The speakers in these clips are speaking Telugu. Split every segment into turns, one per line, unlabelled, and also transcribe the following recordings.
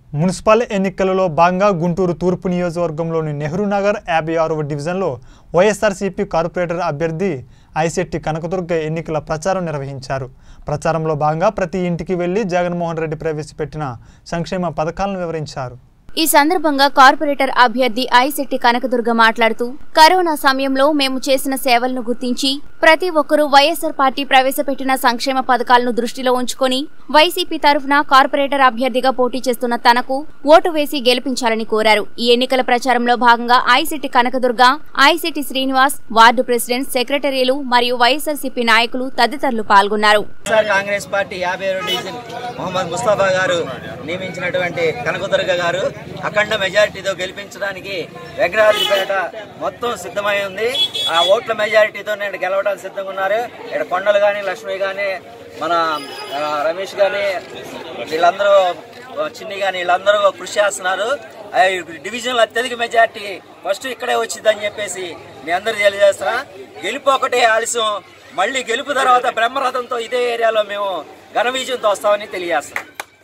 మున్సిపల్ ఎన్నికలలో భాగంగా గుంటూరు తూర్పు నియోజకవర్గంలోని నెహ్రూ నగర్ యాభై ఆరవ డివిజన్లో వైఎస్ఆర్సీపీ కార్పొరేటర్ అభ్యర్థి ఐశెట్టి కనకదుర్గ ఎన్నికల ప్రచారం నిర్వహించారు ప్రచారంలో భాగంగా ప్రతి ఇంటికి వెళ్లి జగన్మోహన్ రెడ్డి ప్రవేశపెట్టిన సంక్షేమ పథకాలను వివరించారు
ఈ సందర్భంగా కార్పొరేటర్ అభ్యర్థి ఐశెట్టి కనకదుర్గ మాట్లాడుతూ కరోనా సమయంలో మేము చేసిన సేవలను గుర్తించి ప్రతి ఒక్కరూ వైఎస్ఆర్ పార్టీ ప్రవేశపెట్టిన సంక్షేమ పథకాలను దృష్టిలో ఉంచుకొని వైసీపీ తరఫున కార్పొరేటర్ అభ్యర్థిగా పోటీ చేస్తున్న తనకు ఓటు వేసి గెలిపించాలని కోరారు ఈ ఎన్నికల ప్రచారంలో భాగంగా ఐశెట్టి కనకదుర్గ ఐశెట్టి శ్రీనివాస్ వార్డు ప్రెసిడెంట్ సెక్రటరీలు మరియు వైఎస్ఆర్సీపీ నాయకులు తదితరులు పాల్గొన్నారు
వైఎస్ఆర్ కాంగ్రెస్ పార్టీ యాభై ఏడు డివిజన్ మొహమ్మద్ ముస్తాఫా గారు నియమించినటువంటి కనకదుర్గ గారు అఖండ మెజారిటీతో గెలిపించడానికి వెంకటాద్రిపేట మొత్తం సిద్ధమై ఉంది ఆ ఓట్ల మెజారిటీతో నేను గెలవడానికి సిద్ధంగా ఉన్నారు ఇక్కడ కొండలు కానీ లక్ష్మి కానీ మన ఆ, రమేష్ కానీ వీళ్ళందరూ ఆ, చిన్ని కానీ వీళ్ళందరూ కృషి చేస్తున్నారు ఆ, ఈ డివిజన్లో అత్యధిక మెజారిటీ ఫస్ట్ ఇక్కడే వచ్చిందని చెప్పేసి మీ అందరూ తెలియజేస్తున్నా గెలుపు ఒకటే ఆలస్యం మళ్ళీ గెలుపు తర్వాత బ్రహ్మరథంతో ఇదే ఏరియాలో మేము ఘన విజయంతో వస్తామని తెలియజేస్తున్నాం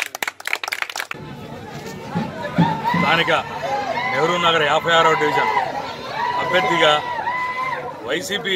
స్థానిక నెహ్రూ నగర్ యాభై ఆరవ డివిజన్ అభ్యర్థిగా వైసీపీ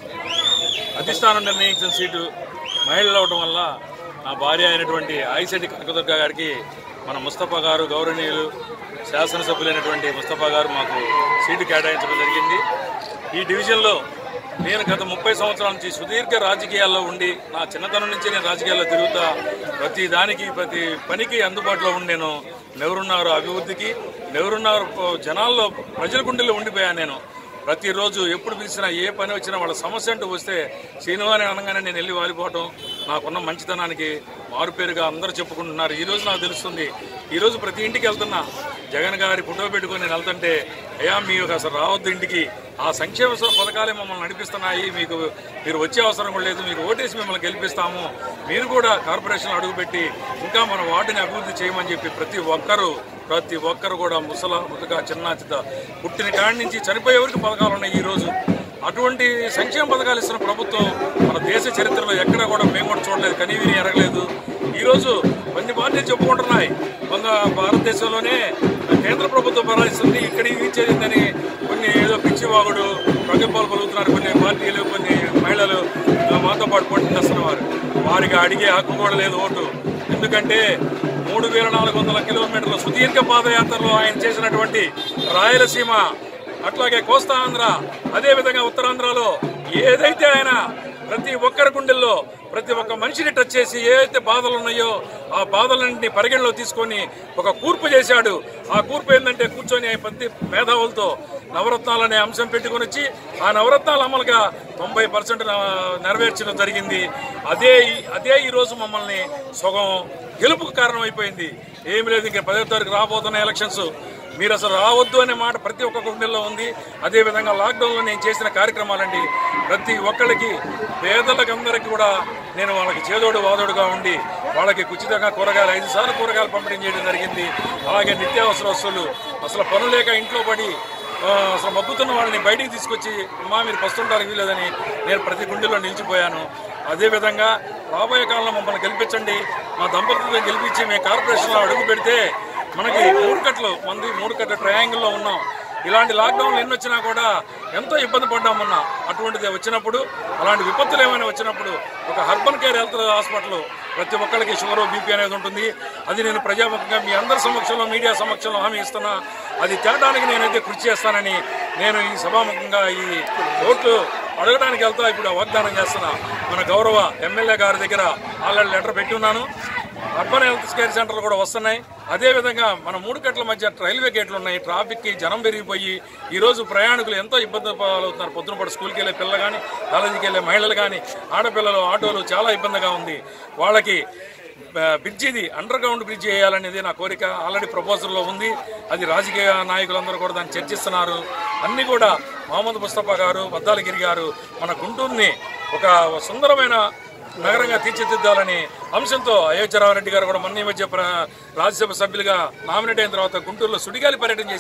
అధిష్టానం నిర్ణయించిన సీటు మహిళలు అవడం వల్ల నా భార్య అయినటువంటి ఐశెట్టి కనకదుర్గ గారికి మన ముస్తఫా గారు గౌరవనీయులు శాసనసభ్యులైనటువంటి ముస్తఫా గారు మాకు సీటు కేటాయించడం జరిగింది ఈ డివిజన్లో నేను గత ముప్పై సంవత్సరాల నుంచి సుదీర్ఘ రాజకీయాల్లో ఉండి నా చిన్నతనం నుంచి నేను రాజకీయాల్లో తిరుగుతా ప్రతి దానికి ప్రతి పనికి అందుబాటులో ఉండి నేను నెహ్రూనగర్ అభివృద్ధికి నెహ్రూనగర్ జనాల్లో ప్రజల గుండెల్లో ఉండిపోయాను నేను ప్రతిరోజు ఎప్పుడు పిలిచినా ఏ పని వచ్చినా వాళ్ళ సమస్య అంటూ వస్తే శ్రీనివాని అనగానే నేను వెళ్ళి వాలిపోవటం నాకున్న మంచితనానికి మారుపేరుగా అందరూ చెప్పుకుంటున్నారు ఈ రోజు నాకు తెలుస్తుంది ఈ రోజు ప్రతి ఇంటికి వెళ్తున్నా జగన్ గారి ఫోటో పెట్టుకొని నేను వెళ్తుంటే అయ్యా మీకు అసలు రావద్దు ఇంటికి ఆ సంక్షేమ స- పథకాలే మమ్మల్ని నడిపిస్తున్నాయి మీకు మీరు వచ్చే అవసరం కూడా లేదు మీకు ఓటేసి మిమ్మల్ని గెలిపిస్తాము మీరు కూడా కార్పొరేషన్ అడుగుపెట్టి ఇంకా మన వార్డుని అభివృద్ధి చేయమని చెప్పి ప్రతి ఒక్కరూ ప్రతి ఒక్కరు కూడా ముసల ముతక చిన్న చిన్న పుట్టిన కాడి నుంచి చనిపోయే వరకు పథకాలు ఉన్నాయి ఈ రోజు అటువంటి సంక్షేమ పథకాలు ఇస్తున్న ప్రభుత్వం మన దేశ చరిత్రలో ఎక్కడ కూడా మేము కూడా చూడలేదు కనీవిని ఎరగలేదు ఈరోజు కొన్ని పార్టీలు చెప్పుకుంటున్నాయి మన భారతదేశంలోనే కేంద్ర ప్రభుత్వం పరాయిస్తుంది ఇక్కడ ఇచ్చేదని కొన్ని ఏదో పిచ్చివాగుడు ప్రగల్భాలు పలుకుతున్నారు కొన్ని పార్టీలు కొన్ని మహిళలు ఆ, మాతో పాటు పోటీ చేస్తున్నవారు వారికి అడిగే హక్కు కూడా లేదు ఓటు ఎందుకంటే మూడు వేల నాలుగు వందల కిలోమీటర్ల సుదీర్ఘ పాదయాత్రలో ఆయన చేసినటువంటి రాయలసీమ అట్లాగే కోస్తా ఆంధ్ర అదేవిధంగా ఉత్తరాంధ్రలో ఏదైతే ఆయన ప్రతి ఒక్కరి గుండెల్లో ప్రతి ఒక్క మనిషిని టచ్ చేసి ఏదైతే బాధలు ఉన్నాయో ఆ బాధలన్నింటినీ పరిగణలో తీసుకొని ఒక కూర్పు చేశాడు ఆ కూర్పు ఏంటంటే కూర్చొని ప్రతి మేధావులతో నవరత్నాలనే అంశం పెట్టుకొని వచ్చి ఆ నవరత్నాల అమలుగా తొంభై పర్సెంట్ నెరవేర్చడం జరిగింది అదే ఈ- అదే ఈ రోజు మమ్మల్ని సగం గెలుపుకు కారణమైపోయింది ఏమి లేదు ఇంకా పదో తారీఖు రాబోతున్న ఎలక్షన్స్ మీరు అసలు రావద్దు అనే మాట ప్రతి ఒక్క గుండెల్లో ఉంది అదేవిధంగా లాక్డౌన్లో నేను చేసిన కార్యక్రమాలండి ప్రతి ఒక్కళ్ళకి పేదలకు అందరికీ కూడా నేను వాళ్ళకి చేదోడు వాదోడుగా ఉండి వాళ్ళకి ఉచితంగా కూరగాయలు ఐదు సార్లు కూరగాయలు పంపిణీ చేయడం జరిగింది అలాగే నిత్యావసర వస్తువులు అసలు పనులు లేక ఇంట్లో పడి ఆ, అసలు మగ్గుతున్న వాళ్ళని బయటికి తీసుకొచ్చి అమ్మా మీరు పస్తుంటారు వీలేదని నేను ప్రతి గుండెలో నిలిచిపోయాను అదేవిధంగా రాబోయే కాలంలో మమ్మల్ని గెలిపించండి మా దంపతులతో గెలిపించి మేము కార్పొరేషన్లో అడుగు పెడితే మనకి మూడు కట్టలు మంది మూడు కట్ల ట్రయాంగిల్లో ఉన్నాం ఇలాంటి లాక్డౌన్లు ఎన్ని వచ్చినా కూడా ఎంతో ఇబ్బంది పడ్డాం మొన్న అటువంటిది వచ్చినప్పుడు అలాంటి విపత్తులు ఏమైనా వచ్చినప్పుడు ఒక హర్బన్ కేర్ హెల్త్ హాస్పిటల్ ప్రతి ఒక్కరికి షుగర్ బీపీ అనేది ఉంటుంది అది నేను ప్రజాముఖంగా మీ అందరి సమక్షంలో మీడియా సమక్షంలో హామీ ఇస్తున్నా అది తేటానికి నేనైతే కృషి చేస్తానని నేను ఈ సభాముఖంగా ఈ ఓట్లు అడగడానికి వెళ్తా ఇప్పుడు ఆ వాగ్దానం చేస్తున్నా మన గౌరవ ఎమ్మెల్యే గారి దగ్గర ఆల్రెడీ లెటర్ పెట్టి ఉన్నాను అర్బన్ హెల్త్ కేర్ సెంటర్లు కూడా వస్తున్నాయి అదేవిధంగా మన మూడు గంటల మధ్య రైల్వే గేట్లు ఉన్నాయి ట్రాఫిక్కి జనం పెరిగిపోయి ఈరోజు ప్రయాణికులు ఎంతో ఇబ్బంది పాలవుతున్నారు పొద్దున పాటు స్కూల్కి వెళ్ళే పిల్లలు కానీ కాలేజీకి వెళ్ళే మహిళలు కానీ ఆడపిల్లలు ఆటోలు చాలా ఇబ్బందిగా ఉంది వాళ్ళకి ఆ, బ్రిడ్జిది అండర్ గ్రౌండ్ బ్రిడ్జ్ వేయాలనేది నా కోరిక ఆల్రెడీ ప్రపోజల్లో ఉంది అది రాజకీయ నాయకులందరూ కూడా దాన్ని చర్చిస్తున్నారు అన్నీ కూడా మహమ్మద్ ముస్తఫా గారు వద్దాలగిరి గారు మన గుంటూరుని ఒక సుందరమైన నగరంగా తీర్చిదిద్దాలని అంశంతో అయోధ్యరావు రెడ్డి గారు కూడా మొన్న ఈ మధ్య ప్ర- రాజ్యసభ సభ్యులుగా నామినేట్ అయిన తర్వాత గుంటూరులో సుడిగాలి పర్యటన చేసి